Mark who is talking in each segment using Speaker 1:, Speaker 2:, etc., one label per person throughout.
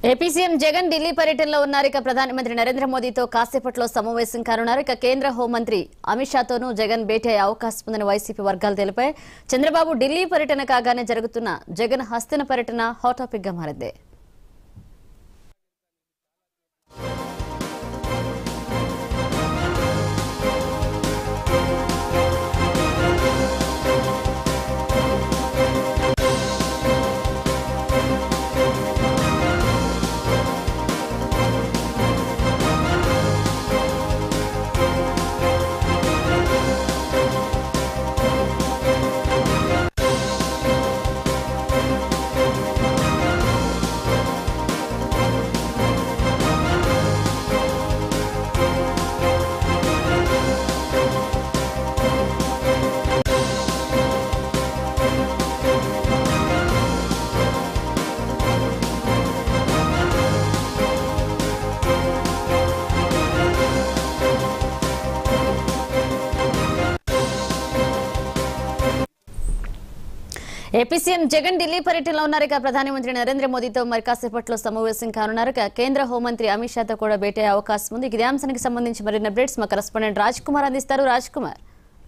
Speaker 1: AP CM Jagan Delhi పర్యటనలో ఉన్నారు ఇక ప్రధానమంత్రి నరేంద్ర మోదీతో కాసేపట్లో సమావేశం కానున్నారు ఇక కేంద్ర హోంమంత్రి అమిత్ షాతోనూ జగన్ భేటీ అయ్యే అవకాశం ఉందని వైసీపీ వర్గాలు తెలిపాయి చంద్రబాబు ఢిల్లీ పర్యటన కాగానే జరుగుతున్న జగన్ హస్తిన పర్యటన హాట్ టాపిక్ గా మారింది ఏపీ సీఎం జగన్ ఢిల్లీ పర్యటనలో ఉన్నారు ఇక ప్రధానమంత్రి నరేంద్ర మోదీతో మరి కాసేపట్లో సమావేశం కానున్నారు ఇక కేంద్ర హోంమంత్రి అమిత్ షాతో కూడా భేటీ అయ్యే అవకాశం ఉంది ఇదే అంశానికి సంబంధించి మరిన్ని అప్డేట్స్ మా కరెస్పాండెంట్ రాజ్ కుమార్ అందిస్తారు రాజ్ కుమార్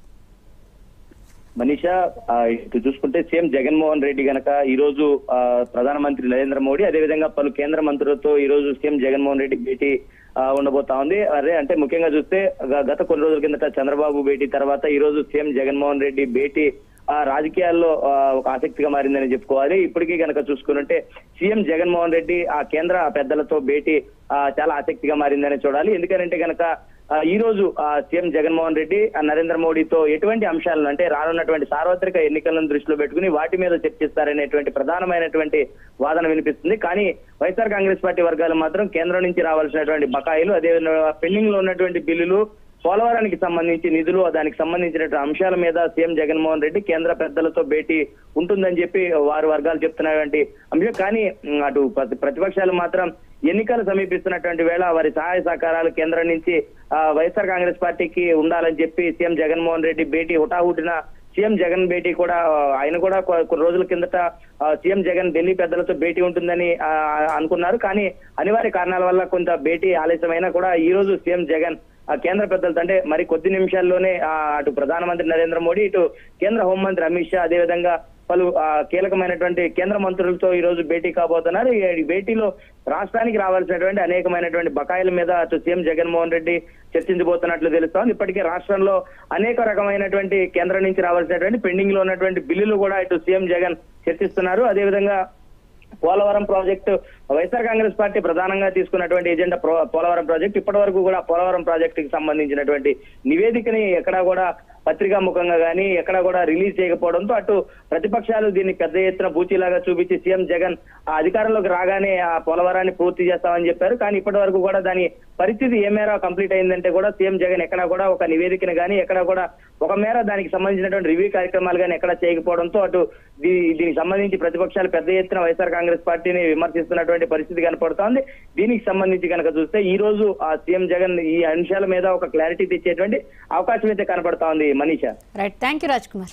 Speaker 2: మనీషా ఆ, ఇటు చూసుకుంటే సీఎం జగన్మోహన్ రెడ్డి గనక ఈ రోజు ఆ, ప్రధానమంత్రి నరేంద్ర మోడీ అదేవిధంగా పలు కేంద్ర మంత్రులతో ఈ రోజు సీఎం జగన్మోహన్ రెడ్డి భేటీ ఆ, ఉండబోతా ఉంది అదే అంటే ముఖ్యంగా చూస్తే గ- గత కొన్ని రోజుల కిందట చంద్రబాబు భేటీ తర్వాత ఈ రోజు సీఎం జగన్మోహన్ రెడ్డి భేటీ ఆ రాజకీయాల్లో ఆ, ఒక ఆసక్తిగా మారిందని చెప్పుకోవాలి ఇప్పటికీ కనుక చూసుకుంటే సీఎం జగన్మోహన్ రెడ్డి ఆ కేంద్ర పెద్దలతో భేటీ ఆ, చాలా ఆసక్తిగా మారిందని చూడాలి ఎందుకంటే కనుక ఆ, ఈ రోజు ఆ, సీఎం జగన్మోహన్ రెడ్డి ఆ, నరేంద్ర మోడీతో ఎటువంటి అంశాలను అంటే రానున్నటువంటి సార్వత్రిక ఎన్నికలను దృష్టిలో పెట్టుకుని వాటి మీద చర్చిస్తారనేటువంటి ప్రధానమైనటువంటి వాదన వినిపిస్తుంది కానీ వైఎస్ఆర్ కాంగ్రెస్ పార్టీ వర్గాలు మాత్రం కేంద్రం నుంచి రావాల్సినటువంటి బకాయిలు అదేవిధంగా పెండింగ్ లో ఉన్నటువంటి బిల్లులు పోలవరానికి సంబంధించి నిధులు దానికి సంబంధించినటువంటి అంశాల మీద సీఎం జగన్మోహన్ రెడ్డి కేంద్ర పెద్దలతో భేటీ ఉంటుందని చెప్పి వారి వర్గాలు చెప్తున్నటువంటి అంశం కానీ ఉమ్, అటు ప్రతి- ప్రతిపక్షాలు మాత్రం ఎన్నికలు సమీపిస్తున్నటువంటి వేళ వారి సహాయ సహకారాలు కేంద్రం నుంచి ఆ, వైఎస్ఆర్ కాంగ్రెస్ పార్టీకి ఉండాలని చెప్పి సీఎం జగన్మోహన్ రెడ్డి భేటీ హుటాహుటిన సీఎం జగన్ భేటీ కూడా ఆ, ఆయన కూడా కొ- కొన్ని రోజుల కిందట ఆ, సీఎం జగన్ ఢిల్లీ పెద్దలతో భేటీ ఉంటుందని ఆ, అనుకున్నారు కానీ అనివార్య కారణాల వల్ల కొంత భేటీ ఆలస్యమైనా కూడా ఈ రోజు సీఎం జగన్ ఆ కేంద్ర పెద్దలతో అంటే మరి కొద్ది నిమిషాల్లోనే ఆ, అటు ప్రధానమంత్రి నరేంద్ర మోడీ ఇటు కేంద్ర హోంమంత్రి అమిత్ షా అదేవిధంగా పలు ఆ, కీలకమైనటువంటి కేంద్ర మంత్రులతో ఈ రోజు భేటీ కాబోతున్నారు ఈ ఈ భేటీలో రాష్ట్రానికి రావాల్సినటువంటి అనేకమైనటువంటి బకాయిల మీద అటు సీఎం జగన్మోహన్ రెడ్డి చర్చించబోతున్నట్లు తెలుస్తోంది ఇప్పటికే రాష్ట్రంలో అనేక రకమైనటువంటి కేంద్రం నుంచి రావాల్సినటువంటి పెండింగ్ లో ఉన్నటువంటి బిల్లులు కూడా ఇటు సీఎం జగన్ చర్చిస్తున్నారు అదేవిధంగా Polavaram project YSR Congress party ప్రధానంగా తీసుకున్నటువంటి ఎజెండా ప్రో- పోలవరం ప్రాజెక్ట్ ఇప్పటి వరకు కూడా పోలవరం ప్రాజెక్టుకి సంబంధించినటువంటి నివేదికని ఎక్కడా కూడా పత్రికా ముఖంగా కానీ ఎక్కడా కూడా రిలీజ్ చేయకపోవడంతో అటు ప్రతిపక్షాలు దీన్ని పెద్ద ఎత్తున బూచీలాగా చూపించి సీఎం జగన్ ఆ అధికారంలోకి రాగానే ఆ పోలవరాన్ని పూర్తి చేస్తామని చెప్పారు కానీ ఇప్పటి వరకు కూడా దాని పరిస్థితి ఏ మేర కంప్లీట్ అయిందంటే కూడా సీఎం జగన్ ఎక్కడా కూడా ఒక నివేదికను కానీ ఎక్కడా కూడా ఒక మేర దానికి సంబంధించినటువంటి రివ్యూ కార్యక్రమాలు కానీ ఎక్కడా చేయకపోవడంతో అటు దీ- దీనికి సంబంధించి ప్రతిపక్షాలు పెద్ద ఎత్తున వైఎస్ఆర్ కాంగ్రెస్ పార్టీని విమర్శిస్తున్నటువంటి పరిస్థితి కనపడుతోంది దీనికి సంబంధించి కనుక చూస్తే ఈ రోజు ఆ సీఎం జగన్ ఈ అంశాల మీద ఒక క్లారిటీ తెచ్చేటువంటి అవకాశం అయితే కనపడతా ఉంది Manisha
Speaker 1: right thank you Raj Kumar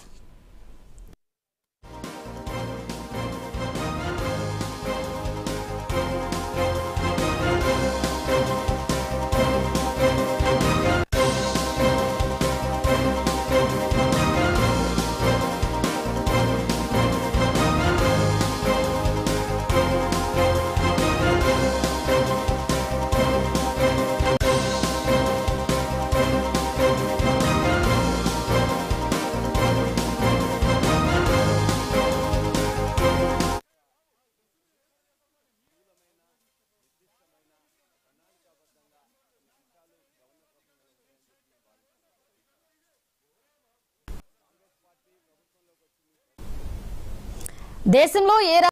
Speaker 1: దేశంలో ఏ